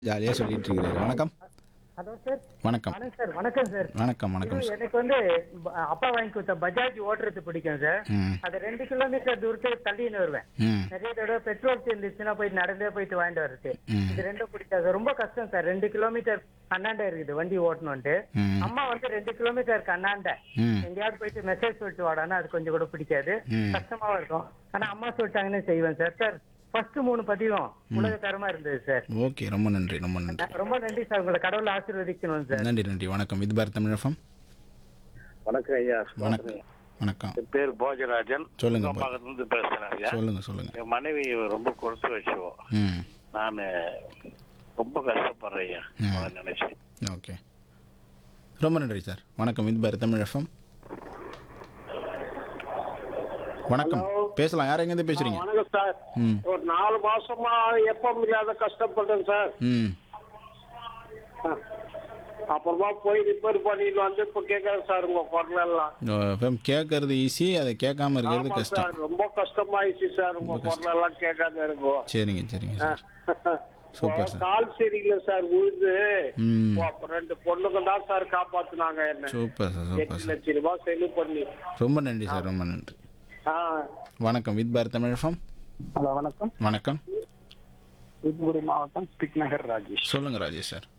ஜாலியாக சொல்லிட்டு இருக்கிறாரு வணக்கம் ஹலோ சார் வணக்கம் வணக்கம் சார் வணக்கம் சார் வணக்கம் வணக்கம் இது சார் எனக்கு வந்து ப- அப்பா வாங்கி கொடுத்த பஜாஜ் ஓட்டுறது பிடிக்கும் சார் ம் அது ரெண்டு கிலோமீட்டர் தூரத்துக்கு தள்ளின்னு வருவேன் ம் நிறைய தடவை பெட்ரோல் இருந்துச்சுன்னா போய் நடந்தே போயிட்டு வாங்கிட்டு வருது ம். இது ரெண்டும் பிடிக்காது ரொம்ப கஷ்டம் சார் ரெண்டு கிலோமீட்டர் அண்ணாண்ட இருக்குது வண்டி ஓட்டணும்ட்டு ம் அம்மா வந்து ரெண்டு கிலோமீட்டருக்கு அண்ணாண்ட ம் எங்கேயாவது போயிட்டு மெசேஜ் சொல்லிட்டு வாடான்னா அது கொஞ்சம் கூட பிடிக்காது ம். கஷ்டமாவும் இருக்கும் ஆனா அம்மா சொல்லிட்டாங்கன்னு செய்வேன் சார் சார் ஃபர்ஸ்ட் மூணு பதிவும் உலகத்தரமா இருந்தது சார் ஓகே ரொம்ப நன்றி ரொம்ப நன்றி ரொம்ப நன்றி சார் உங்களை கடவுள் ஆசீர்வதிக்கணும் சார் நன்றி நன்றி வணக்கம் இது பாரத் தமிழகம் வணக்கம் ஐயா வணக்கம் வணக்கம் என் பேர் போஜராஜன் சொல்லுங்க பா. பக்கத்துல இருந்து பேசுறேன் ஐயா சொல்லுங்க சொல்லுங்க என் மனைவி ரொம்ப கொடுத்து வச்சுவோம் ம் நான் ரொம்ப கஷ்டப்படுறேன் ஐயா ம். அவளை நினைச்சு ஓகே ரொம்ப நன்றி சார் வணக்கம் இது பாரத் தமிழகம் வணக்கம் பேசலாம் யார் எங்கேருந்து பேசுறீங்க வணக்கம் சார் ம் ஒரு நாலு மாசமா எப்ப இல்லாத கஷ்டப்பட்டேன் சார் ம் அப்புறமா போய் ரிப்பேர் பண்ணிட்டு வந்து இப்ப கேட்கறேன் சார் உங்க குரல் எல்லாம் எஃப்எம் கேட்கறது ஈஸி அதை கேட்காம இருக்கிறது ஆமா கஷ்டம் சார் ரொம்ப கஷ்டமாயிடுச்சு சார் உங்க குரல் எல்லாம் கேட்காத இருக்கும் சரிங்க சரிங்க சார் சூப்பர் சார் கால் சரியில்லை சார் உழுது ம் அப்ப ரெண்டு பொண்ணுங்க தான் சார் காப்பாத்துனாங்க என்ன சூப்பர் சார் சூப்பர் எட்டு சார் லட்சம் ரூபாய் செலவு பண்ணி ரொம்ப நன்றி சார் ரொம்ப நன்றி ஆ வணக்கம் வித் பாரத் தமிழகம் ஹலோ வணக்கம் வணக்கம் தூத்துக்குடி மாவட்டம் ஸ்பிக் நகர் ராஜேஷ் சொல்லுங்க ராஜேஷ் சார்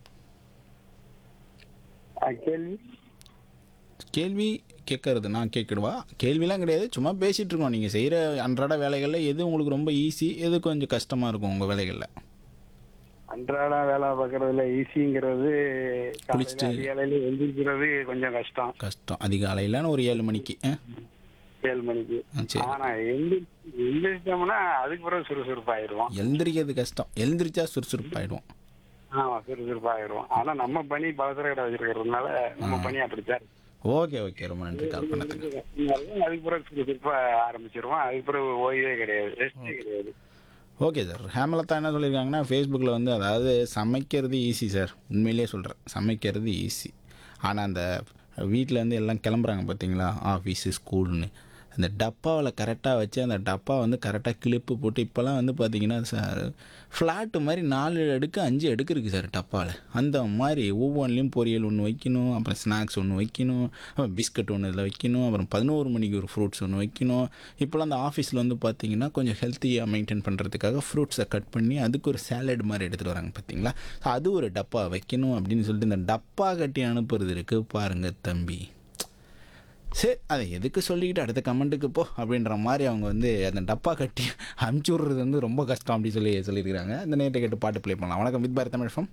கேள்வி கேள்வி கேட்கறது நான் கேட்கிடுவா கேள்விலாம் கிடையாது சும்மா பேசிகிட்டு இருக்கோம் நீங்கள் செய்கிற அன்றாட வேலைகளில் எது உங்களுக்கு ரொம்ப ஈஸி எது கொஞ்சம் கஷ்டமாக இருக்கும் உங்கள் வேலைகளில் அன்றாட வேலை பார்க்கறதுல ஈஸிங்கிறது குளிச்சுட்டு. அதிகாலையில எந்திரிக்கிறது கொஞ்சம் கஷ்டம் கஷ்டம் அதிகாலையில் ஒரு ஏழு மணிக்கு ஆ? ஏழு மணிக்கு ஆ, சரி ஆனா எந்திரி எந்திரிச்சோம்னா அதுக்கு பிறகு சுறுசுறுப்பாயிருவோம் எழுந்திரிக்கிறது கஷ்டம் எழுந்திரிச்சா சுறுசுறுப்பாயிடுவோம் ஆமா சுறுசுறுப்பாயிருவோம் ஆனா நம்ம பணி பலசர கடை வச்சிருக்கிறதுனால நம்ம பணி அப்படித்தான் இருக்கு. ஓகே ஓகே ரொம்ப நன்றி கால் பண்ணதுக்கு அதுக்கு பிறகு சுறுசுறுப்பா ஆரம்பிச்சிருவோம் அதுக்கு பிறகு ஓய்வே கிடையாது ரெஸ்டே கிடையாது ஓகே சார் ஹேமலதா என்ன சொல்லியிருக்காங்கன்னா ஃபேஸ்புக்கில் வந்து அதாவது சமைக்கிறது ஈஸி சார் உண்மையிலேயே சொல்கிறேன் சமைக்கிறது ஈஸி ஆனால் அந்த வீட்டிலேருந்து எல்லாம் கிளம்புறாங்க பார்த்தீங்களா ஆஃபீஸு ஸ்கூல்னு அந்த டப்பாவில் கரெக்டாக வச்சு அந்த டப்பா வந்து கரெக்டாக கிளிப்பு போட்டு இப்போல்லாம் வந்து பார்த்தீங்கன்னா சார் ஃப்ளாட்டு மாதிரி நாலு அடுக்கு அஞ்சு அடுக்கு இருக்குது சார் டப்பாவில் அந்த மாதிரி ஒவ்வொன்றிலையும் பொரியல் ஒன்று வைக்கணும் அப்புறம் ஸ்நாக்ஸ் ஒன்று வைக்கணும் அப்புறம் பிஸ்கட் ஒன்று இதில் வைக்கணும் அப்புறம் பதினோரு மணிக்கு ஒரு ஃப்ரூட்ஸ் ஒன்று வைக்கணும் இப்போலாம் அந்த ஆஃபீஸில் வந்து பார்த்தீங்கன்னா கொஞ்சம் ஹெல்த்தியாக மெயின்டைன் பண்ணுறதுக்காக ஃப்ரூட்ஸை கட் பண்ணி அதுக்கு ஒரு சேலட் மாதிரி எடுத்துகிட்டு வராங்க பார்த்தீங்களா அது ஒரு டப்பா வைக்கணும் அப்படின்னு சொல்லிட்டு இந்த டப்பா கட்டி அனுப்புறது இருக்குது பாருங்கள் தம்பி சரி அதை எதுக்கு சொல்லிக்கிட்டு அடுத்த கமெண்ட்டுக்கு போ அப்படின்ற மாதிரி அவங்க வந்து அந்த டப்பா கட்டி அமுச்சு விட்றது வந்து ரொம்ப கஷ்டம் அப்படி சொல்லி சொல்லியிருக்கிறாங்க அந்த நேரத்தை கேட்டு பாட்டு ப்ளே பண்ணலாம் வணக்கம் with Bharat Tamil FM.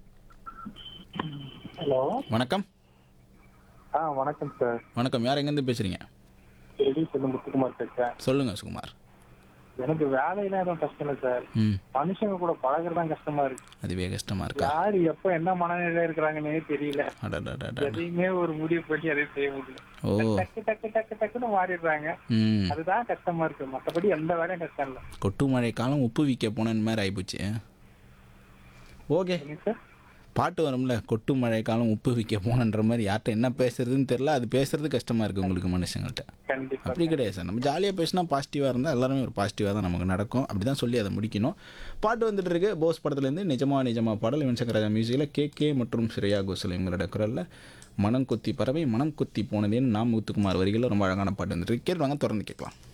Hello வணக்கம் ஆ வணக்கம் சார் வணக்கம் யார் எங்கேருந்து பேசுகிறீங்க ரெடி சொல்லு முத்துக்குமார் பேசுறேன் சொல்லுங்கள் சுகுமார் எனக்கு வேலையில எதுவும் கஷ்டம் இல்லை சார் ம் மனுஷங்க கூட பழகிறது தான் கஷ்டமா இருக்கு அதுவே கஷ்டமாக இருக்கா யாரு எப்ப என்ன மனநிலையில இருக்கிறாங்கன்னே தெரியல அடடடடட. எதையுமே ஒரு முடிவு பண்ணி எதையும் செய்ய முடியல ஓ டக்கு டக்கு டக்கு டக்குன்னு மாறிடுறாங்க ம் அதுதான் கஷ்டமா இருக்கு மத்தபடி எந்த வேலையும் கஷ்டம் இல்லை கொட்டு மழை காலம் உப்பு விற்க போனேன் மாதிரி ஆயிப்போச்சு ஓகே சரிங்க சார் பாட்டு வரும்ல கொட்டு மழை காலம் உப்பு விற்க போனன்ற மாதிரி யார்கிட்ட என்ன பேசுறதுன்னு தெரில அது பேசுறது கஷ்டமாக இருக்குது உங்களுக்கு மனுஷங்கள்ட்ட கண்டிப்பா அப்படி கிடையாது சார் நம்ம ஜாலியாக பேசினா பாசிட்டிவாக இருந்தால் எல்லாருமே ஒரு பாசிட்டிவாக தான் நமக்கு நடக்கும் அப்படி தான் சொல்லி அதை முடிக்கணும் பாட்டு வந்துட்டு இருக்கு போஸ் படத்துலேருந்து நிஜமா நிஜமா பாடல் யுவன் சங்கர் ராஜா மியூசிக்கில் கே கே மற்றும் ஸ்ரேயா கோசல் இவங்களோட குரலில் மனம் கொத்தி பறவை மனம் கொத்தி போனதேன்னு நாம் முத்துக்குமார் வரிகளில் ரொம்ப அழகான பாட்டு வந்துட்டு இருக்கு கேள்வாங்க தொடர்ந்து கேட்கலாம்